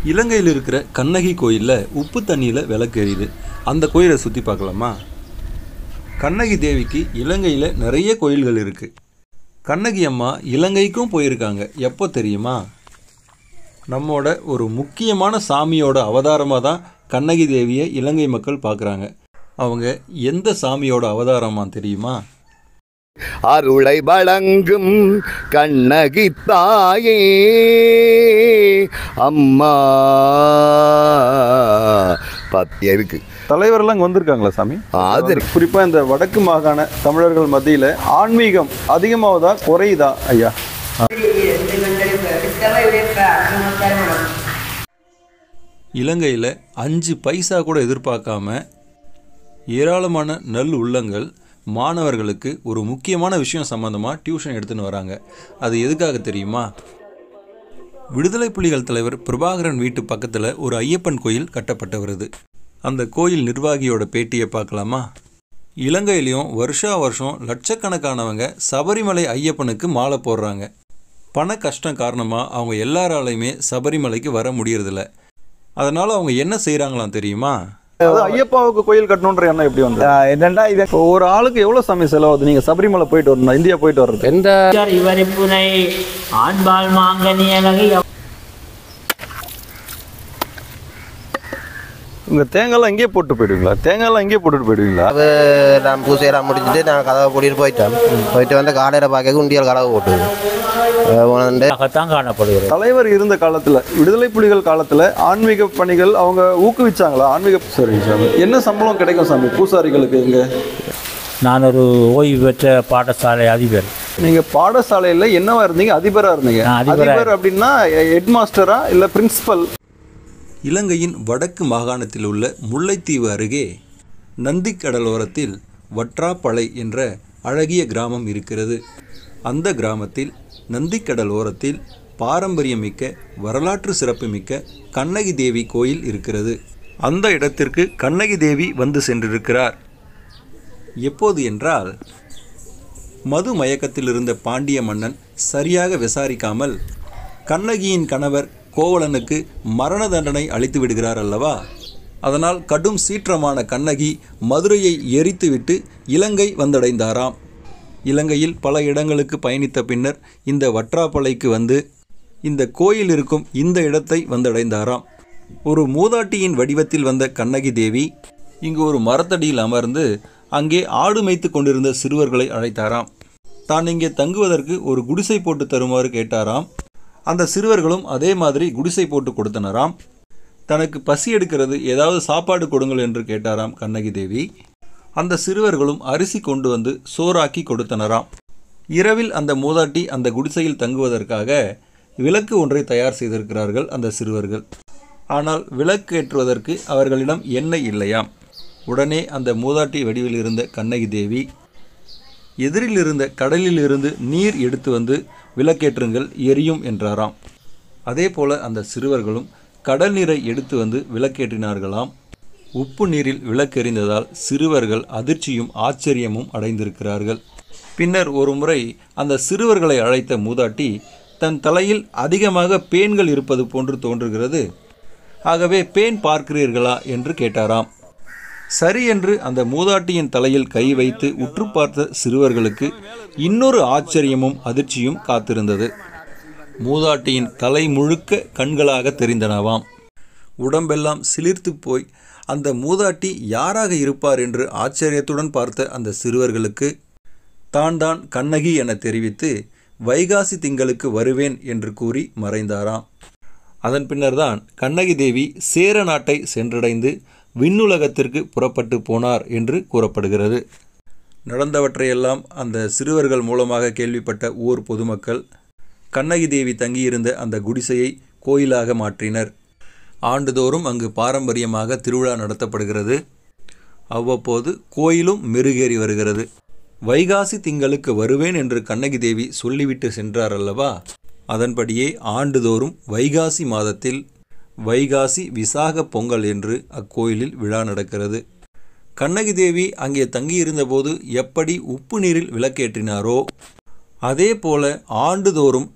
இலங்கையில் இருக்கிற கண்ணகி கோயிலில் உப்பு தண்ணியில் விளக்கு எரியுது அந்த கோயிலை சுற்றி பார்க்கலாமா கண்ணகி தேவிக்கு இலங்கையில் நிறைய கோயில்கள் இருக்குது கண்ணகி அம்மா இலங்கைக்கும் போயிருக்காங்க எப்போ தெரியுமா நம்மோட ஒரு முக்கியமான சாமியோட அவதாரமாக தான் கண்ணகி தேவியை இலங்கை மக்கள் பார்க்குறாங்க அவங்க எந்த சாமியோட அவதாரமா தெரியுமா அருளை வழங்கும் கண்ணகி தாயே அம்மா பத்திய இருக்கு தலைவரெல்லாம் இங்கே வந்திருக்காங்களா சாமி அது இருக்கு. குறிப்பாக இந்த வடக்கு மாகாண தமிழர்கள் மத்தியில் ஆன்மீகம் அதிகமாவதா குறையுதா ஐயா இலங்கையில் அஞ்சு பைசா கூட எதிர்பார்க்காம ஏராளமான நல் உள்ளங்கள் மாணவர்களுக்கு ஒரு முக்கியமான விஷயம் சம்மந்தமாக டியூஷன் எடுத்துன்னு வராங்க அது எதுக்காக தெரியுமா விடுதலை புலிகள் தலைவர் பிரபாகரன் வீட்டு பக்கத்தில் ஒரு ஐயப்பன் கோயில் கட்டப்பட்டு வருது அந்த கோயில் நிர்வாகியோட பேட்டியை பார்க்கலாமா இலங்கையிலையும் வருஷா வருஷம் லட்சக்கணக்கானவங்க சபரிமலை ஐயப்பனுக்கு மாலை போடுறாங்க பண கஷ்டம் காரணமாக அவங்க எல்லாராலையுமே சபரிமலைக்கு வர முடியறதில்ல அதனால் அவங்க என்ன செய்கிறாங்களாம் தெரியுமா அது ஐயப்பாவுக்கு கோயில் கட்டணுன்ற எண்ணம் எப்படி வந்து என்னண்டா இது இப்போ ஒரு ஆளுக்கு எவ்வளோ சாமி செலவாகுது நீங்கள் சபரிமலை போயிட்டு வரணும் இந்தியா போயிட்டு வர்றது எந்த இவரிப்புனை ஆண்பால் மாங்கனியலகை உங்கள் தேங்காய்லாம் இங்கேயே போட்டு போயிடுவீங்களா தேங்காய்லாம் இங்கேயே போட்டுட்டு போயிடுவீங்களா அது நான் பூசையெல்லாம் முடிச்சுட்டு நான் கதவை கூட்டிகிட்டு போயிட்டேன் போயிட்டு வந்து காலையில் பார்க்க உண்டியல் கதவை போட்டுது உணர்ந்து தான் காணப்படுகிறது தலைவர் இருந்த காலத்தில் விடுதலை புலிகள் காலத்தில் ஆன்மீக பணிகள் அவங்க ஊக்குவிச்சாங்களா ஆன்மீக சரி சாமி என்ன சம்பளம் கிடைக்கும் சாமி பூசாரிகளுக்கு இங்கே நான் ஒரு ஓய்வு பெற்ற பாடசாலை அதிபர் நீங்கள் பாடசாலையில் என்னவா இருந்தீங்க அதிபராக இருந்தீங்க நான் அதிபரா அதிபர் அப்படின்னா ஹெட் மாஸ்டரா இல்லை பிரின்சிபல் இலங்கையின் வடக்கு மாகாணத்தில் உள்ள முல்லைத்தீவு அருகே நந்தி கடலோரத்தில் வற்றாப்பளை என்ற அழகிய கிராமம் இருக்கிறது அந்த கிராமத்தில் நந்திக்கடல் ஓரத்தில் பாரம்பரியமிக்க வரலாற்று சிறப்புமிக்க கண்ணகி தேவி கோயில் இருக்கிறது அந்த இடத்திற்கு கண்ணகி தேவி வந்து சென்றிருக்கிறார் எப்போது என்றால் மது மயக்கத்தில் இருந்த பாண்டிய மன்னன் சரியாக விசாரிக்காமல் கண்ணகியின் கணவர் கோவலனுக்கு மரண தண்டனை அளித்து விடுகிறார் அல்லவா அதனால் கடும் சீற்றமான கண்ணகி மதுரையை எரித்துவிட்டு இலங்கை வந்தடைந்தாராம் இலங்கையில் பல இடங்களுக்கு பயணித்த பின்னர் இந்த வற்றாப்பளைக்கு வந்து இந்த கோயில் இருக்கும் இந்த இடத்தை வந்தடைந்தாராம் ஒரு மூதாட்டியின் வடிவத்தில் வந்த கண்ணகி தேவி இங்கு ஒரு மரத்தடியில் அமர்ந்து அங்கே ஆடு மேய்த்து கொண்டிருந்த சிறுவர்களை அழைத்தாராம் தான் இங்கே தங்குவதற்கு ஒரு குடிசை போட்டு தருமாறு கேட்டாராம் அந்த சிறுவர்களும் அதே மாதிரி குடிசை போட்டு கொடுத்தனராம் தனக்கு பசி எடுக்கிறது ஏதாவது சாப்பாடு கொடுங்கள் என்று கேட்டாராம் கண்ணகி தேவி அந்த சிறுவர்களும் அரிசி கொண்டு வந்து சோறாக்கி கொடுத்தனராம் இரவில் அந்த மூதாட்டி அந்த குடிசையில் தங்குவதற்காக விளக்கு ஒன்றை தயார் செய்திருக்கிறார்கள் அந்த சிறுவர்கள் ஆனால் விளக்கு ஏற்றுவதற்கு அவர்களிடம் எண்ணெய் இல்லையாம் உடனே அந்த மூதாட்டி வடிவில் இருந்த கண்ணகி தேவி எதிரில் இருந்த கடலில் இருந்து நீர் எடுத்து வந்து விளக்கேற்றுங்கள் எரியும் என்றாராம் அதே போல அந்த சிறுவர்களும் கடல் நீரை எடுத்து வந்து விளக்கேற்றினார்களாம் உப்பு நீரில் விளக்கெறிந்ததால் சிறுவர்கள் அதிர்ச்சியும் ஆச்சரியமும் அடைந்திருக்கிறார்கள் பின்னர் ஒரு முறை அந்த சிறுவர்களை அழைத்த மூதாட்டி தன் தலையில் அதிகமாக பேன்கள் இருப்பது போன்று தோன்றுகிறது ஆகவே பேன் பார்க்கிறீர்களா என்று கேட்டாராம் சரி என்று அந்த மூதாட்டியின் தலையில் கை வைத்து உற்று பார்த்த சிறுவர்களுக்கு இன்னொரு ஆச்சரியமும் அதிர்ச்சியும் காத்திருந்தது மூதாட்டியின் தலை முழுக்க கண்களாக தெரிந்தனவாம் உடம்பெல்லாம் சிலிர்த்து போய் அந்த மூதாட்டி யாராக இருப்பார் என்று ஆச்சரியத்துடன் பார்த்த அந்த சிறுவர்களுக்கு தான் தான் கண்ணகி என தெரிவித்து வைகாசி திங்களுக்கு வருவேன் என்று கூறி மறைந்தாராம் அதன் பின்னர்தான் கண்ணகி தேவி சேர நாட்டை சென்றடைந்து விண்ணுலகத்திற்கு புறப்பட்டு போனார் என்று கூறப்படுகிறது நடந்தவற்றையெல்லாம் அந்த சிறுவர்கள் மூலமாக கேள்விப்பட்ட ஊர் பொதுமக்கள் கண்ணகி தேவி தங்கியிருந்த அந்த குடிசையை கோயிலாக மாற்றினர் ஆண்டுதோறும் அங்கு பாரம்பரியமாக திருவிழா நடத்தப்படுகிறது அவ்வப்போது கோயிலும் மெருகேறி வருகிறது வைகாசி திங்களுக்கு வருவேன் என்று கண்ணகி தேவி சொல்லிவிட்டு சென்றார் அல்லவா அதன்படியே ஆண்டுதோறும் வைகாசி மாதத்தில் வைகாசி விசாக பொங்கல் என்று அக்கோயிலில் விழா நடக்கிறது கண்ணகி தேவி அங்கே தங்கியிருந்தபோது எப்படி உப்பு நீரில் விளக்கேற்றினாரோ அதே போல ஆண்டுதோறும்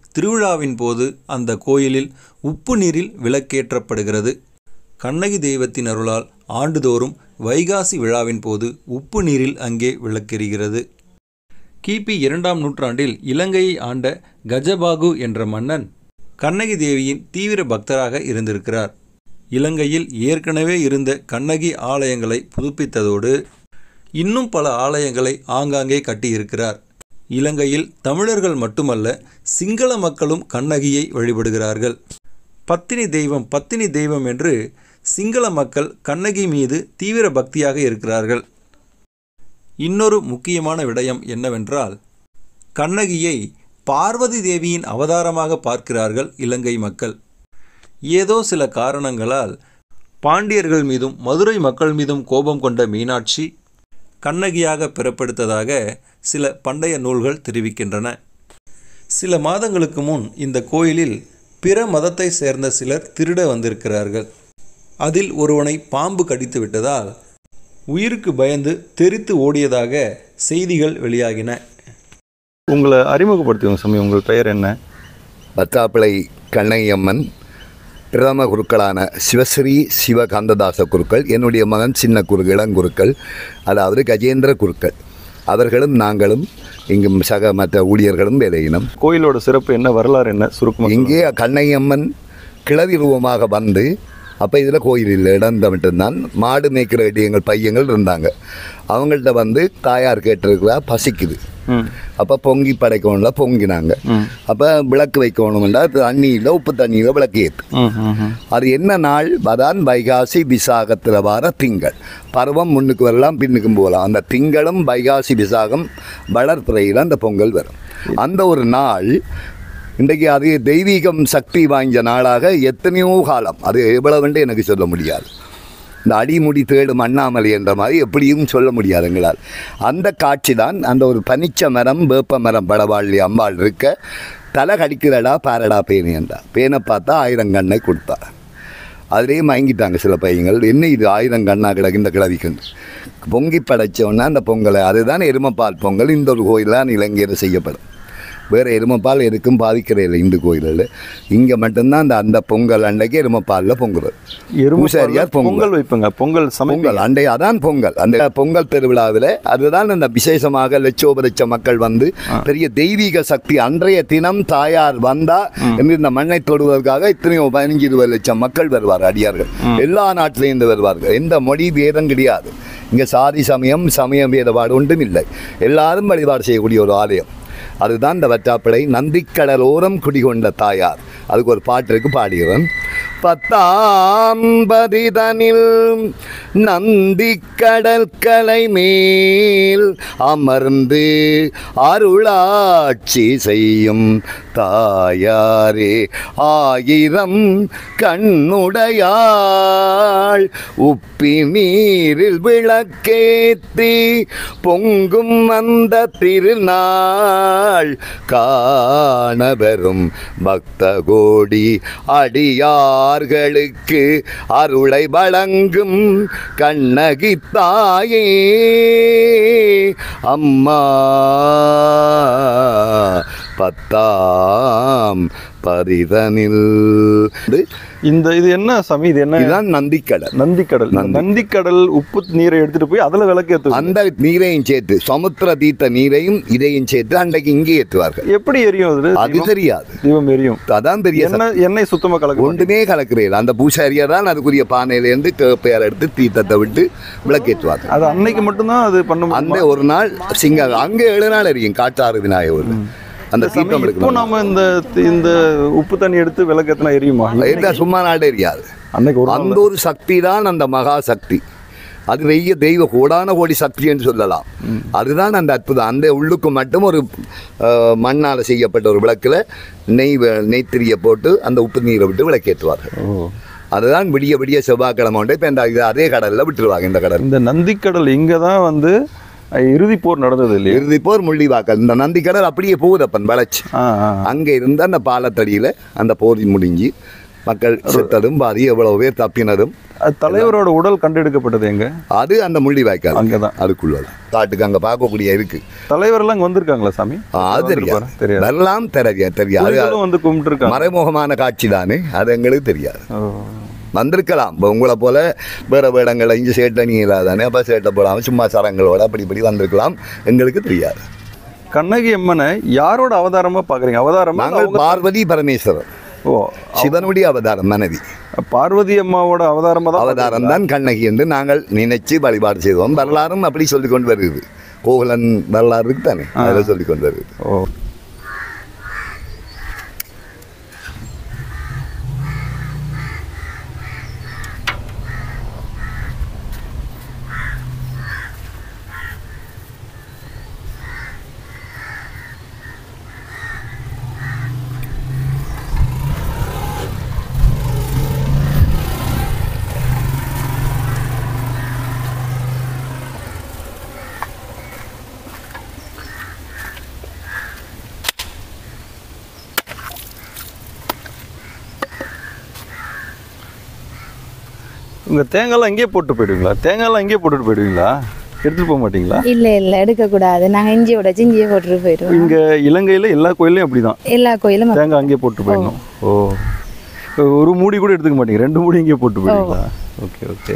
திருவிழாவின் போது அந்த கோயிலில் உப்பு நீரில் விளக்கேற்றப்படுகிறது கண்ணகி தெய்வத்தின் அருளால் ஆண்டுதோறும் வைகாசி விழாவின் போது உப்பு நீரில் அங்கே விளக்கெரிகிறது கிபி இரண்டாம் நூற்றாண்டில் இலங்கையை ஆண்ட கஜபாகு என்ற மன்னன் கண்ணகி தேவியின் தீவிர பக்தராக இருந்திருக்கிறார் இலங்கையில் ஏற்கனவே இருந்த கண்ணகி ஆலயங்களை புதுப்பித்ததோடு இன்னும் பல ஆலயங்களை ஆங்காங்கே கட்டியிருக்கிறார் இலங்கையில் தமிழர்கள் மட்டுமல்ல சிங்கள மக்களும் கண்ணகியை வழிபடுகிறார்கள் பத்தினி தெய்வம் பத்தினி தெய்வம் என்று சிங்கள மக்கள் கண்ணகி மீது தீவிர பக்தியாக இருக்கிறார்கள் இன்னொரு முக்கியமான விடயம் என்னவென்றால் கண்ணகியை பார்வதி தேவியின் அவதாரமாக பார்க்கிறார்கள் இலங்கை மக்கள் ஏதோ சில காரணங்களால் பாண்டியர்கள் மீதும் மதுரை மக்கள் மீதும் கோபம் கொண்ட மீனாட்சி கண்ணகியாக பிறப்பெடுத்ததாக சில பண்டைய நூல்கள் தெரிவிக்கின்றன சில மாதங்களுக்கு முன் இந்த கோயிலில் பிற மதத்தை சேர்ந்த சிலர் திருட வந்திருக்கிறார்கள் அதில் ஒருவனை பாம்பு கடித்து விட்டதால் உயிருக்கு பயந்து தெரித்து ஓடியதாக செய்திகள் வெளியாகின உங்களை அறிமுகப்படுத்துவோங்க சாமி உங்கள் பெயர் என்ன பத்தாப்பிளை கண்ணையம்மன் பிரதம குருக்களான சிவஸ்ரீ சிவகாந்ததாச குருக்கள் என்னுடைய மகன் சின்ன குரு இளங்குருக்கள் அதாவது கஜேந்திர குருக்கள் அவர்களும் நாங்களும் இங்கு சக மற்ற ஊழியர்களும் வேலையினம் கோயிலோட சிறப்பு என்ன வரலாறு என்ன சுருக்கமாக இங்கே கண்ணையம்மன் கிளவி ரூபமாக வந்து அப்போ இதில் கோயில் இல்லை இடம் மட்டும்தான் மாடு மேய்க்கிற எங்கள் பையங்கள் இருந்தாங்க அவங்கள்ட்ட வந்து தாயார் கேட்டிருக்கிறா பசிக்குது ம் அப்போ பொங்கி படைக்கணும்ல பொங்கினாங்க அப்போ விளக்கு வைக்கணும்ல தண்ணியில் உப்பு தண்ணியில் விளக்கு ஏற்று ம் ம் ம் அது என்ன நாள் அதான் வைகாசி விசாகத்தில் வர திங்கள் பருவம் முன்னுக்கு வரலாம் பின்னுக்கும் போகலாம் அந்த திங்களும் வைகாசி விசாகம் வளர்த்துறையில் அந்த பொங்கல் வரும் அந்த ஒரு நாள் இன்றைக்கு அது தெய்வீகம் சக்தி வாய்ந்த நாளாக எத்தனையோ காலம் அது எவ்வளவுண்டு எனக்கு சொல்ல முடியாது இந்த அடிமுடி தேடும் அண்ணாமலை என்ற மாதிரி எப்படியும் சொல்ல முடியாது எங்களால் அந்த காட்சி தான் அந்த ஒரு பனிச்ச மரம் வேப்ப மரம் படவாளி அம்பாள் இருக்க தலை கடிக்கிறடா பாரடா பேனி என்றா பேனை பார்த்தா ஆயிரம் கண்ணை கொடுத்தா அதிலேயே மயங்கிட்டாங்க சில பையங்கள் என்ன இது ஆயிரம் கண்ணா கிடக்கு இந்த கிழவிக்குன்னு பொங்கி படைச்சோன்னா அந்த பொங்கலை அதுதான் எருமைப்பால் பொங்கல் இந்த ஒரு கோயில் தான் இலங்கையில் செய்யப்படும் வேறு எருமைப்பால் எதுக்கும் பாதிக்கிறதில்லை இந்து கோயிலில் இங்கே மட்டும்தான் அந்த அந்த பொங்கல் அன்றைக்கு எருமைப்பாலில் பொங்குறது பூசாரியார் எருமை பொங்கல் வைப்பங்க பொங்கல் சமைப்பீங்க பொங்கல் அண்டை அதான் பொங்கல் அந்த பொங்கல் திருவிழாவில் அதுதான் அந்த விசேஷமாக லட்சோப லட்ச மக்கள் வந்து பெரிய தெய்வீக சக்தி அன்றைய தினம் தாயார் வந்தா என்று இந்த மண்ணை தொடுவதற்காக இத்தனையோ பதினஞ்சு இருபது லட்சம் மக்கள் வருவார் அடியார்கள் எல்லா நாட்டிலேயும் இருந்து வருவார்கள் எந்த மொழி வேதம் கிடையாது இங்கே சாதி சமயம் சமயம் வேதபாடு ஒன்றும் இல்லை எல்லாரும் வழிபாடு செய்யக்கூடிய ஒரு ஆலயம் அதுதான் இந்த வற்றாப்படை நந்திக்கடலோரம் குடிகொண்ட தாயார் அதுக்கு ஒரு பாட்டு இருக்கு பாடுகிறேன் பத்தாம் பதிதனில் நந்தி கடற்கலை மேல் அமர்ந்து அருளாட்சி செய்யும் தாயாரே ஆயிரம் கண்ணுடையாள் உப்பி நீரில் விளக்கேத்தி பொங்கும் அந்த திருநாள் காணவரும் பக்த கோடி அடியார்களுக்கு அருளை வழங்கும் கண்ணகி தாயே அம்மா பத்தாம் பதிதனில் இந்த இது என்ன சாமி இது என்ன இதுதான் நந்திக்கடல் நந்திக்கடல் இந்த நந்திக்கடல் உப்பு நீரை எடுத்துட்டு போய் அதுல விளக்கு ஏத்து அந்த நீரையும் சேர்த்து சமுத்திர தீர்த்த நீரையும் இதையும் சேர்த்து அன்றைக்கு இங்கே ஏற்றுவார்கள் எப்படி எரியும் அது அது தீபம்? தெரியாது தீபம் எரியும் அதான் பெரிய சக்தி. எண்ணெய் எண்ணெய் சுத்தமா கலக்க மாட்டீங்க. ஒன்றுமே கலக்கிறீர்கள் அந்த பூசாரியார் தான் அதுக்குரிய பானையிலேருந்து கேப்பையார் எடுத்து தீர்த்தத்தை விட்டு விளக்கேற்றுவார்கள் அது அன்னைக்கு மட்டும்தான் அது பண்ண அந்த முடியுமா? ஒரு நாள் சிங்க அங்கே ஏழு நாள் எரியும் காட்டாறு விநாயகர் அந்த சாமி, தீர்த்தம் இப்போ எடுக்கணும் நாம இந்த இந்த உப்பு தண்ணி எடுத்து விளக்கத்தினா எரியுமா எந்த சும்மா நாள் எரியாது அன்னைக்கு ஒரு அந்த ஒரு சக்தி தான் அந்த மகா சக்தி அது வெய்ய தெய்வ கோடான கோடி சக்தி என்று சொல்லலாம் அதுதான் அந்த அற்புதம் அந்த உள்ளுக்கு மட்டும் ஒரு அஹ், மண்ணால் செய்யப்பட்ட ஒரு விளக்கில் நெய் வ- நெய்த்திரியை போட்டு அந்த உப்பு நீரை விட்டு விளக்கேற்றுவார்கள் ஓ. அதுதான் விடிய விடிய செவ்வாய்க்கிழமை உண்டு இப்போ இந்த இது அதே கடலில் விட்டுருவாங்க இந்த கடல் இந்த நந்திக்கடல் இங்க தான் வந்து அஹ், இறுதிப் போர் நடந்தது இல்லையா இறுதி போர் முள்ளிவாக்கல் இந்த நந்தி கடல் அப்படியே போகுதப்பன் வளைச்சு ஆ, ஆ. அங்கே இருந்து அந்த பாலத்தடியில் அந்த போர் முடிஞ்சு மக்கள் செத்ததும் பாதி எவ்வளவு பேர் தப்பினதும் அது தலைவரோட உடல் கண்டெடுக்கப்பட்டது எங்க அது அந்த முள்ளி வாய்க்கால் அங்கதான். அதுக்குள்ளது காட்டுக்கு அங்கே பார்க்கக்கூடிய இருக்கு தலைவர்லாம் இங்க வந்திருக்காங்களா சாமி ஆ, அது தெரியாது வந்திருப்பாரா? தெரியாது வரலாம் தெரியாது தெரியாது புலிகளும் வந்து கும்பிட்டு இருக்காங்க மறைமுகமான காட்சி தானே அது எங்களுக்கு தெரியாது வந்திருக்கலாம் இப்போ உங்களை போல வேற வேடங்களை இங்கே சேட்டை நீ இல்லாதானே அப்போ சேட்டை போடாமல் சும்மா சரங்களோட அப்படி இப்படி வந்திருக்கலாம் எங்களுக்கு தெரியாது கண்ணகி அம்மனை யாரோட அவதாரமா பாக்குறீங்க அவதாரமா நாங்கள் அவங்க- பார்வதி பரமேஸ்வரர் ஓ சிவனுடைய அவதாரம் மனைவி பார்வதி அம்மாவோட அவதாரமா தான் அவதாரம் தான் கண்ணகி என்று நாங்கள் நினைச்சு வழிபாடு செய்வோம் வரலாறும் அப்படி சொல்லிக் கொண்டு வருது கோகுலன் வரலாறு இருக்கு தானே அதை சொல்லிக் கொண்டு வருது ஓ உங்க தேங்காய்லாம் இங்கேயே போட்டு போயிடுவீங்களா தேங்காய்லாம் இங்கேயே போட்டுட்டு போயிடுவீங்களா எடுத்துட்டு போக மாட்டீங்களா இல்ல இல்ல எடுக்க கூடாது நாங்க இஞ்சி உடைச்சு இஞ்சியே போட்டுட்டு போயிடுவோம் இங்க இலங்கையில எல்லா கோயிலையும் அப்படிதான் எல்லா கோயிலும் தேங்காய் அங்கேயே போட்டு போயிடணும் ஓ ஒரு மூடி கூட எடுத்துக்க மாட்டீங்க ரெண்டு மூடி இங்கேயே போட்டு போயிடுவீங்களா ஓகே ஓகே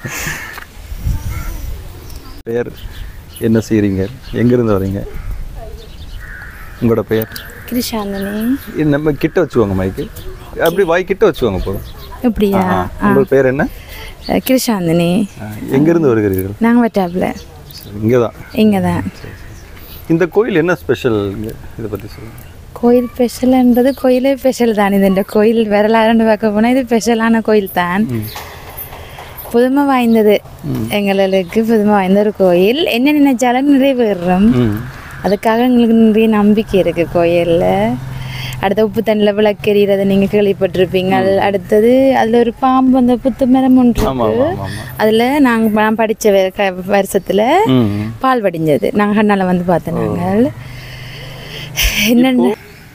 பெயர் என்ன செய்றீங்க எங்கேருந்து வரீங்க உங்களோட பெயர் கிருஷாந்தினி இது நம்ம கிட்ட வச்சுக்கோங்க மைக்கு அப்படி வாய் கிட்ட வச்சுக்கோங்க போதும் அப்படியா உங்கள் பேர் என்ன அஹ் கிருஷாந்தினி ஆ, எங்கேருந்து வருகிறீர்கள் நாங்க வட்டாப்புல இங்கே தான் இங்க தான் இந்த கோயில் என்ன ஸ்பெஷல் இதை பற்றி சொல்லுங்கள் கோயில் ஸ்பெஷல்ன்றது கோயிலே ஸ்பெஷல் தான் இது இந்த கோயில் வரலாறுன்னு பார்க்க போனால் இது ஸ்பெஷலான கோயில் தான் புதுமை வாய்ந்தது எங்களுக்கு புதுமை வாய்ந்த ஒரு கோயில் என்ன நினைச்சாலும் நிறைவேறும் அதுக்காக எங்களுக்கு நிறைய நம்பிக்கை இருக்குது கோயிலில் அடுத்த உப்பு தண்ணியில் விளக்கெறிகிறத நீங்கள் கேள்விப்பட்டிருப்பீங்க அது- அடுத்தது அதில் ஒரு பாம்பு அந்த புத்து மரம் ஒன்று ஆமாம் இருக்கு ஆமாம் ஆமாம் அதில் நாங்கள் நான் படித்த வருஷத்தில் ம் பால் வடிஞ்சது நாங்கள் கண்ணால் வந்து பார்த்தோம் நாங்கள் என்னென்ன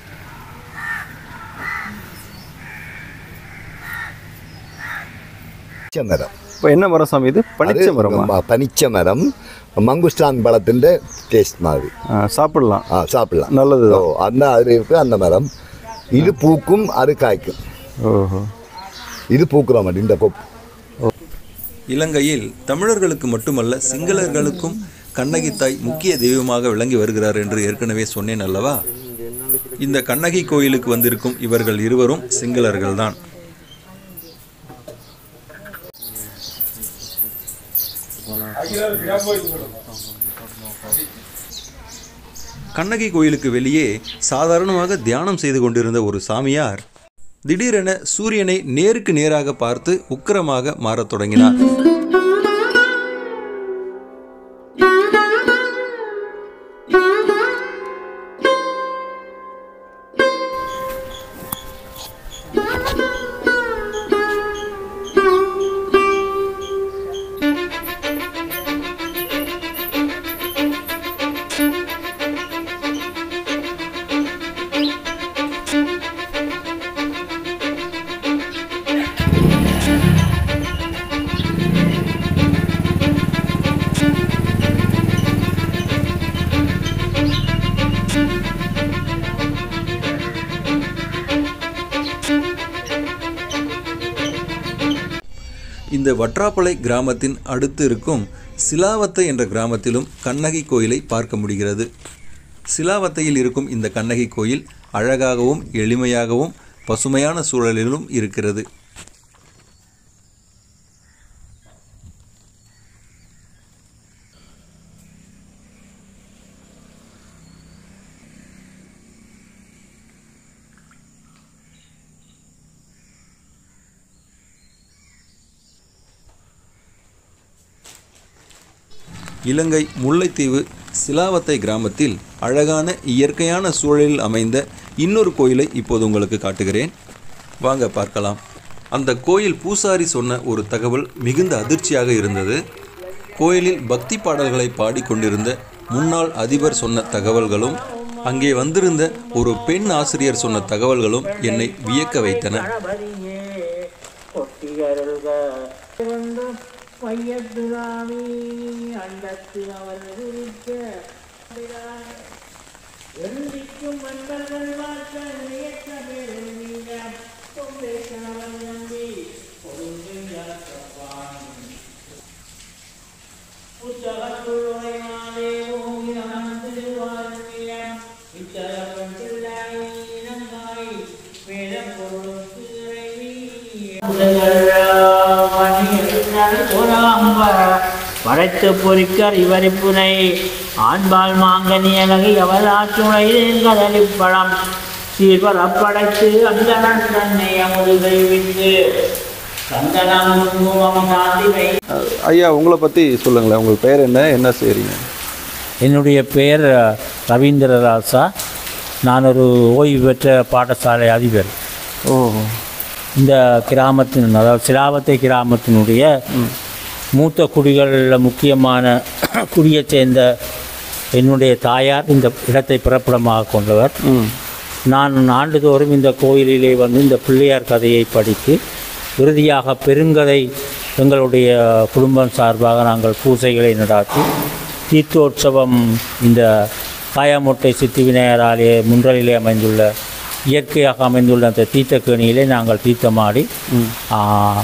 பனிச்ச மரம் இப்போ என்ன மரம் சாமி இது பனிச்ச அது மரமா ம- பனிச்ச மரம் மங்குஸ்டான் பழத்தின் டேஸ்ட் மாதிரி ஆ, சாப்பிடலாம் ஆ சாப்பிடலாம் நல்லது ஓ அந்த அது இருக்கு அந்த மரம் இது பூக்கும் அது காய்க்கும் ஓஹோ இது பூக்குற மாதிரி இந்த கொப்பு இலங்கையில் தமிழர்களுக்கு மட்டுமல்ல சிங்களர்களுக்கும் கண்ணகி தாய் முக்கிய தெய்வமாக விளங்கி வருகிறார் என்று ஏற்கனவே சொன்னேன் அல்லவா இந்த கண்ணகி கோயிலுக்கு வந்திருக்கும் இவர்கள் இருவரும் சிங்களர்கள்தான் கண்ணகி கோயிலுக்கு வெளியே சாதாரணமாக தியானம் செய்து கொண்டிருந்த ஒரு சாமியார் திடீரென சூரியனை நேருக்கு நேராக பார்த்து உக்கிரமாக மாறத் தொடங்கினார் இந்த வற்றாப்பளை கிராமத்தின் அடுத்து இருக்கும் சிலாவத்தை என்ற கிராமத்திலும் கண்ணகி கோயிலை பார்க்க முடிகிறது சிலாவத்தையில் இருக்கும் இந்த கண்ணகி கோயில் அழகாகவும் எளிமையாகவும் பசுமையான சூழலிலும் இருக்கிறது இலங்கை முல்லைத்தீவு சிலாவத்தை கிராமத்தில் அழகான இயற்கையான சூழலில் அமைந்த இன்னொரு கோயிலை இப்போது உங்களுக்கு காட்டுகிறேன் வாங்க பார்க்கலாம் அந்த கோயில் பூசாரி சொன்ன ஒரு தகவல் மிகுந்த அதிர்ச்சியாக இருந்தது கோயிலில் பக்தி பாடல்களை பாடிக்கொண்டிருந்த முன்னாள் அதிபர் சொன்ன தகவல்களும் அங்கே வந்திருந்த ஒரு பெண் ஆசிரியர் சொன்ன தகவல்களும் என்னை வியக்க வைத்தன கொட்டியருள்க வந்து மையத்துராமி அண்டத்து அவர் குறிக்க எழுதிக்கும் மன்னர்கள் வாழ்க்க நியத்த பேரும் நீங்க தொண்டை கணவன் நம்பி பொருந்தியாற்றப்பான் புத்தகத்துள் உரைமாதே ஓங்கி அமர்ந்து வாழ்வியம் இத்தரவன் பிள்ளாய் இனங்காய் வேத பொருளுக்கு இறைவி படைத்து பொறிக்கர் இவரிப்புனை ஆண்பால் மாங்கனி அழகி அவலாற்றுணை கதலிப்பழம் சீர்வர் அப்படைத்து அந்தனன் தன்னை அமுது கைவிட்டு சந்தனம் குங்குமம் சாந்தி வை அஹ், ஐயா உங்களை பற்றி சொல்லுங்களேன் உங்கள் பேர் என்ன என்ன செய்கிறீங்க என்னுடைய பெயர் ரவீந்திரராசா நான் ஒரு ஓய்வு பெற்ற பாடசாலை அதிபர் ஓ இந்த கிராமத்தின் அதாவது சிலாவத்தை கிராமத்தினுடைய மூத்த குடிகளில் முக்கியமான குடியைச் சேர்ந்த என்னுடைய தாயார் இந்த இடத்தை பிறப்பிடமாக கொண்டவர் ம் நான் ஆண்டுதோறும் இந்த கோயிலிலே வந்து இந்த பிள்ளையார் கதையை படித்து இறுதியாக பெருங்கதை எங்களுடைய குடும்பம் சார்பாக நாங்கள் பூசைகளை நடாத்தி தீர்த்தோற்சவம் இந்த காயாமொட்டை சித்தி விநாயகர் ஆலய முன்றலிலே அமைந்துள்ள இயற்கையாக அமைந்துள்ள அந்த தீர்த்தக்கேணியிலே நாங்கள் தீர்த்தமாடி ஆ,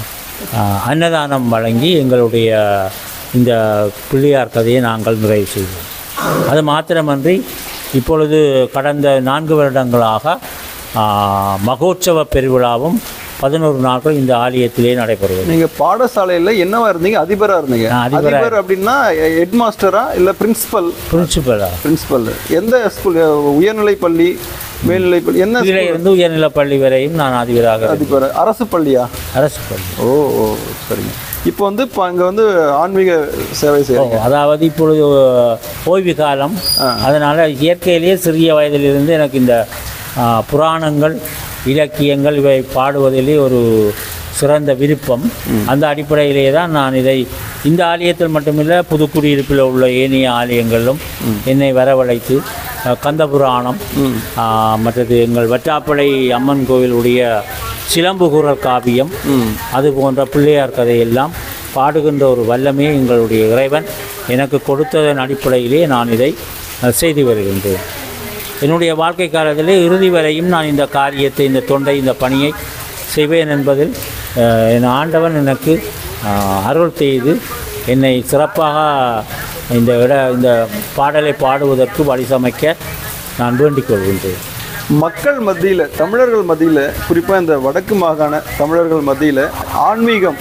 ஆ, அன்னதானம் வழங்கி எங்களுடைய இந்த பிள்ளையார் கதையை நாங்கள் நிறைவு செய்வோம் அது மாத்திரமன்றி இப்பொழுது கடந்த நான்கு வருடங்களாக ஆ, மகோற்சவ பெருவிழாவும் பதினோரு நாட்கள் இந்த ஆலயத்திலே நடைபெறுகிறது நீங்க பாடசாலையில என்னவா இருந்தீங்க அதிபரா இருந்தீங்க நான் அதிபரா- அதிபர் அப்படின்னா ஹெட் மாஸ்டரா இல்ல பிரின்சிபல் பிரின்சிபலா பிரின்சிபல் எந்த ஸ்கூல் உயர்நிலை பள்ளி மேல்நிலை பள்ளி என்ன கீழே school? இருந்து உயர்நிலை பள்ளி வரையும் நான் அதிபராக இருந்தேன். அதிபர் அரசு பள்ளியா அரசு பள்ளி ஓ ஓ சரிங்க இப்போ வந்து இப்போ அங்கே வந்து ஆன்மீக சேவை ஓ, செய்கிறீங்க அதாவது இப்பொழுது ஓய்வு காலம் அதனால் இயற்கையிலேயே சிறிய வயதிலிருந்து எனக்கு இந்த ஆ, புராணங்கள் இலக்கியங்கள் இவை பாடுவதிலே ஒரு சிறந்த விருப்பம் அந்த அடிப்படையிலே தான் நான் இதை இந்த ஆலயத்தில் மட்டுமில்லை புதுக்குடியிருப்பில் உள்ள ஏனைய ஆலயங்களிலும் என்னை வரவழைத்து ஆ, கந்தபுராணம் ஆ, மற்றது எங்கள் வட்டாப்பளை அம்மன் கோவிலுடைய சிலம்புகுரல் காவியம் அது போன்ற பிள்ளையார் கதையெல்லாம் பாடுகின்ற ஒரு வல்லமே எங்களுடைய இறைவன் எனக்கு கொடுத்ததன் அடிப்படையிலே நான் இதை அஹ், செய்து வருகின்றேன் என்னுடைய வாழ்க்கை காலத்திலே இறுதி வரையும் நான் இந்த காரியத்தை இந்த தொண்டை இந்த பணியை செய்வேன் என்பதில் அஹ், என் ஆண்டவன் எனக்கு அஹ், அருள் செய்து என்னை சிறப்பாக இந்த இட இந்த பாடலை பாடுவதற்கு வழிசமைக்க நான் வேண்டிக் கொள்கின்றேன் மக்கள் மத்தியில் தமிழர்கள் மத்தியில் குறிப்பாக இந்த வடக்கு மாகாண தமிழர்கள் மத்தியில் ஆன்மீகம்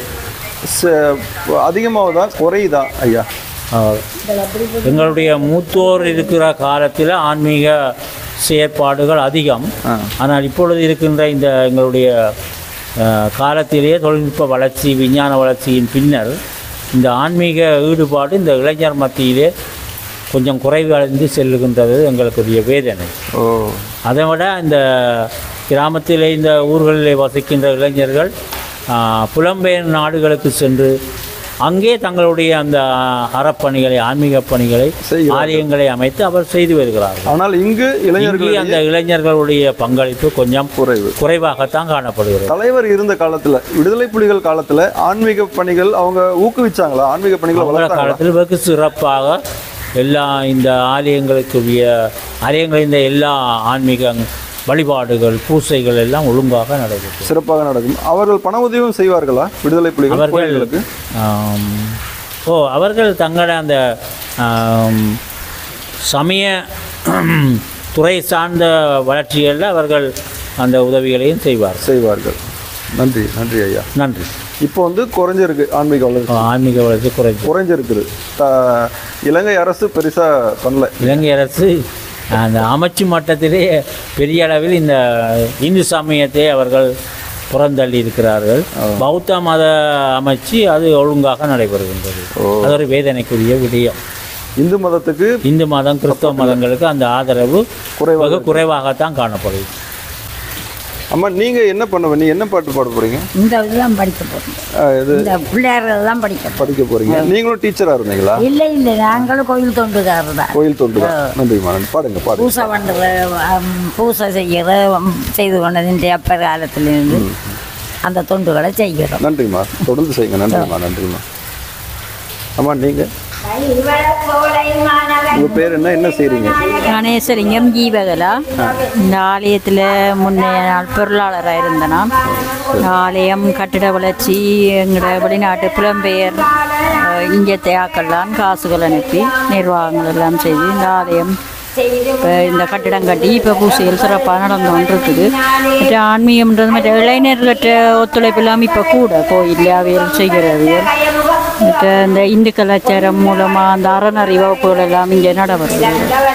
அதிகமாகுதா குறையுதா ஐயா ஆஹ், எங்களுடைய மூத்தோர் இருக்கிற காலத்தில் ஆன்மீக செயற்பாடுகள் அதிகம் ஆனால் இப்பொழுது இருக்கின்ற இந்த எங்களுடைய ஆஹ், காலத்திலேயே தொழில்நுட்ப வளர்ச்சி விஞ்ஞான வளர்ச்சியின் பின்னர் இந்த ஆன்மீக ஈடுபாடு இந்த இளைஞர் மத்தியிலே கொஞ்சம் குறைவு அடைந்து செல்லுகின்றது எங்களுக்குரிய வேதனை ஓ அதை விட இந்த கிராமத்திலே இந்த ஊர்களிலே வசிக்கின்ற இளைஞர்கள் ஆ, புலம்பெயர் நாடுகளுக்கு சென்று அங்கே தங்களுடைய அந்த அறப்பணிகளை ஆன்மீக பணிகளை செய்கிறார்கள். ஆலயங்களை அமைத்து அவர் செய்து வருகிறார்கள் ஆனால் இங்கு இங்கே இளைஞர்கள் அந்த இளைஞர்களுடைய பங்களிப்பு கொஞ்சம் குறைவு குறைவாகத்தான் காணப்படுகிறது தலைவர் இருந்த காலத்துல விடுதலை புலிகள் காலத்துல ஆன்மீக பணிகள் அவங்க ஊக்குவிச்சாங்களா ஆன்மீக பணிகளை அவங்கள வளர்த்தாங்களா காலத்தில் வெகு சிறப்பாக எல்லா இந்த ஆலயங்களுக்குரிய ஆலயங்களில் இந்த எல்லா ஆன்மீக வழிபாடுகள் பூசைகள் எல்லாம் ஒழுங்காக நடைபெற்றது சிறப்பாக நடக்கும் அவர்கள் பண உதவியும் செய்வார்களா விடுதலை புலிகள் அவர்கள் கோயில்களுக்கு ஆம், ஓ அவர்கள் தங்களோட அந்த ஆம், சமய துறை சார்ந்த வளர்ச்சிகளில் அவர்கள் அந்த உதவிகளையும் செய்வார் செய்வார்கள் நன்றி நன்றி ஐயா நன்றி இப்போ வந்து குறைஞ்சிருக்கு ஆன்மீக வளர்ச்சி ஆன்மீக வளர்ச்சி குறைஞ்சு குறைஞ்சிருக்குது த- இலங்கை அரசு பெருசா பண்ணல இலங்கை அரசு அந்த அமைச்சு மட்டத்திலே பெரிய அளவில் இந்த இந்து சமயத்தை அவர்கள் புறந்தள்ளி இருக்கிறார்கள் பௌத்த மத அமைச்சு அது ஒழுங்காக நடைபெறுகின்றது அது ஒரு வேதனைக்குரிய விடயம் இந்து மதத்துக்கு இந்து மதம் கிறிஸ்தவ மதங்களுக்கு அந்த ஆதரவு குறைவாக வெகு குறைவாகத்தான் காணப்படுது அம்மா நீங்க என்ன பண்ணுவ நீ என்ன பாட்டு பாட போறீங்க இந்த இதெல்லாம் படிக்க போகிறோம் அஹ், இது இந்த பிள்ளையார்கள் தான் படிக்க போறோம். படிக்க போறீங்க நீங்களும் டீச்சரா இருந்தீங்களா இல்லை இல்லை நாங்களும் கோயில் தொண்டுக்காரர் தான் கோயில் தொண்டு நன்றிம்மா நன்றி பாடுங்க பாடுங்க பூசை பண்ணுற பூசை செய்கிற செய்து கொண்டது இந்த அப்பர் காலத்திலிருந்து அந்த தொண்டுகளை செய்கிறோம் நன்றிம்மா தொடர்ந்து செய்யுங்க நன்றிம்மா நன்றிம்மா அம்மா நீங்கள் உங்கள் பேர் என்ன என்ன செய்கிறீங்க கணேசலிங்கம் ஜீவகலா இந்த ஆலயத்தில் முன்னைய நாள் பொருளாளராக இருந்தேனா இந்த ஆலயம் கட்டிட வளர்ச்சி எங்களோட வெளிநாட்டு புலம்பெயர் அஹ், இங்கத்தை ஆக்கெல்லாம் காசுகள் அனுப்பி நிர்வாகங்கள் எல்லாம் செய்து இந்த ஆலயம் இப்போ இந்த கட்டிடம் கட்டி இப்போ பூசைகள் சிறப்பாக நடந்து கொண்டிருக்குது மற்ற ஆன்மீகம்ன்றது மற்ற இளைஞர்கள்ட்ட ஒத்துழைப்பு இல்லாமல் இப்போ கூட கோயில் அவியல் செய்கிறவியல் மற்ற இந்த இந்து கலாச்சாரம் மூலமாக அந்த அறநறி வகுப்புகள் எல்லாம் இங்கே நடவடிக்கை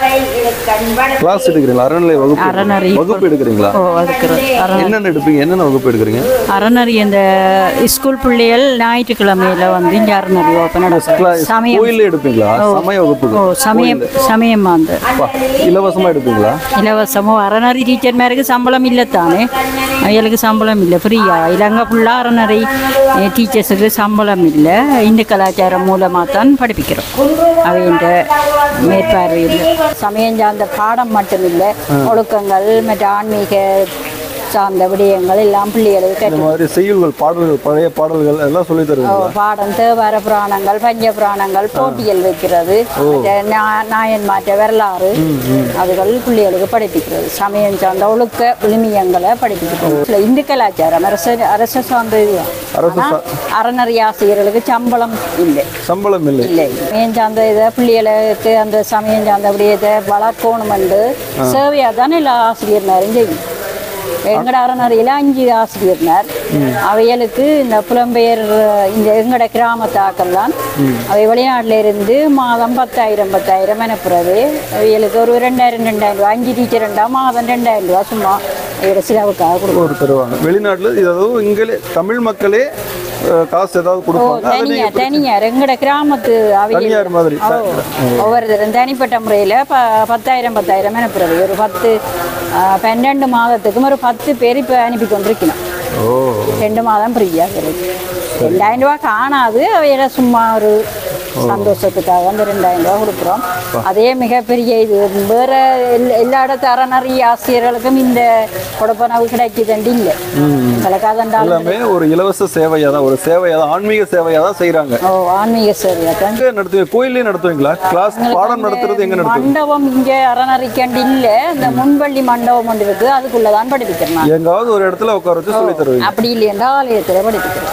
கிளாஸ் எடுக்கிறீங்களா அறநிலை வகுப்பு அறநறி வகுப்பு எடுக்கிறீங்களா ஓ அதுக்குறது அறநறி என்னென்ன எடுப்பீங்க என்னென்ன வகுப்பு எடுக்கிறீங்க அறநறி இந்த ஸ்கூல் பிள்ளைகள் ஞாயிற்றுக்கிழமையில வந்து இங்கே அறநறி வகுப்பு நடக்கும் சமயம் கோயிலே எடுப்பீங்களா ஓ. சமய வகுப்பு ஓ சமயம் சமயம் அந்த இலவசமா எடுப்பீங்களா இலவசமோ அறநறி டீச்சர் மேருக்கு சம்பளம் இல்லை தானே அவைகளுக்கு சம்பளம் இல்லை ஃப்ரீயா இலங்கை ஃபுல்லாக அறநறி டீச்சர்ஸுக்கு சம்பளம் இல்லை இந்து கலாச்சாரம் மூலமாக தான் படிப்பிக்கிறோம் அவைன்ற மேற்பார்வையில் சமயம் சார்ந்த பாடம் மட்டும் இல்லை ஒழுக்கங்கள் மற்ற ஆன்மீக சார்ந்த விடயங்கள் எல்லாம் பிள்ளைகளுக்கு இந்த கற்று மாதிரி செய்யுள்கள் பாடல்கள் பழைய பாடல்கள் எல்லாம் சொல்லி ஓ, தருவீங்களா பாடம் தேவார புராணங்கள் பஞ்ச புராணங்கள் போட்டிகள் வைக்கிறது மற்ற நா- நாயன்மாற்ற வரலாறு அதுகள் பிள்ளைகளுக்கு படிப்பிக்கிறது சமயம் சார்ந்த ஒழுக்க விழுமியங்களை படிப்பிக்கிறது சில இந்து கலாச்சாரம் அரச அரச சார்ந்த இதுதான் அரசு ஆனா, அறநறி ஆசிரியர்களுக்கு சம்பளம் இல்லை சம்பளம் இல்லை இல்லை சமயம் சார்ந்த இதை பிள்ளைகளுக்கு அந்த சமயம் சார்ந்த விடயத்தை வளர்க்கணுமெண்டு சேவையாக தானே எல்லா ஆசிரியர்னாரும் செய்யும் எங்கட அறநறையில் அஞ்சு ஆசிரியர்னார் அவைகளுக்கு இந்த புலம்பெயர் இந்த எங்கட கிராமத்தாக்கெல்லாம் அவை வெளிநாட்டில் இருந்து மாதம் பத்தாயிரம் பத்தாயிரம் அனுப்புறது அவைகளுக்கு ஒரு ரெண்டாயிரம் ரெண்டாயிரம் ரூபா அஞ்சு டீச்சர் ரெண்டா மாதம் ரெண்டாயிரம் ரூபா சும்மா அவையோட செலவுக்காக கொடுக்கும் ஒரு தருவாங்க வெளிநாட்டுல இது அதாவது இங்களே தமிழ் மக்களே அஹ், காசு ஏதாவது ஓ கொடுப்பாங்க அதை தனியா நீங்க தனியார் எங்கட கிராமத்து அவைகள் தனியார் மாதிரி. ஓ, ஒவ்வொருத்தரும் தனிப்பட்ட முறையில் ப பத்தாயிரம் பத்தாயிரம் அனுப்புறது ஒரு பத்து ஆ, பன்னெண்டு மாதத்துக்கும் ஒரு பத்து பேர் இப்போ அனுப்பி கொண்டிருக்கணும் ரெண்டு மாதம் ஃப்ரீயாக கிடைக்கும் ரெண்டாயிரம் ரூபா காணாது அவையில சும்மா ஒரு சந்தோஷத்துக்காக அந்த ரெண்டாயிரம் ரூபா கொடுக்குறோம் அதே மிகப்பெரிய இது வேற எல்- எல்லா இடத்து அறநறி ஆசிரியர்களுக்கும் இந்த கொடுப்பனவு கிடைக்குதுண்டு இல்லை கலக்காதண்டாலும் எல்லாமே ஒரு இலவச சேவையா தான் ஒரு சேவையா தான் ஆன்மீக சேவையா தான் செய்றாங்க ஓ ஆன்மீக சேவையாக தான் எங்க நடத்துவீங்க கோயிலே நடத்துவீங்களா கிளாஸ் பாடம் நடத்துறது எங்க நடத்துவீங்க மண்டபம் இங்க அறநறிக்கண்டு இல்ல இந்த முன்பள்ளி மண்டபம் ஒன்று இருக்கு அதுக்குள்ளதான் படிப்பிக்கிறேன் நான். எங்காவது ஒரு இடத்துல உட்கார வச்சு சொல்லி தருவீங்க அப்படி இல்லையா ஆலயத்துல படிப்பிக்கிறேன்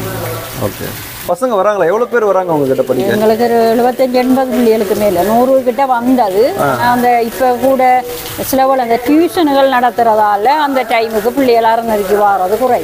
ஓகே பசங்க வராங்களா எவ்வளவு பேர் வராங்க உங்ககிட்ட படிக்க எங்களுக்கு ஒரு எழுபத்தஞ்சு எண்பது பிள்ளைகளுக்கு மேல நூறு கிட்ட வந்தது ஆனா அந்த இப்ப கூட சிலவள் அந்த டியூஷனுகள் நடத்துறதால அந்த டைமுக்கு பிள்ளைகள் அறநறிக்கு வாரது குறை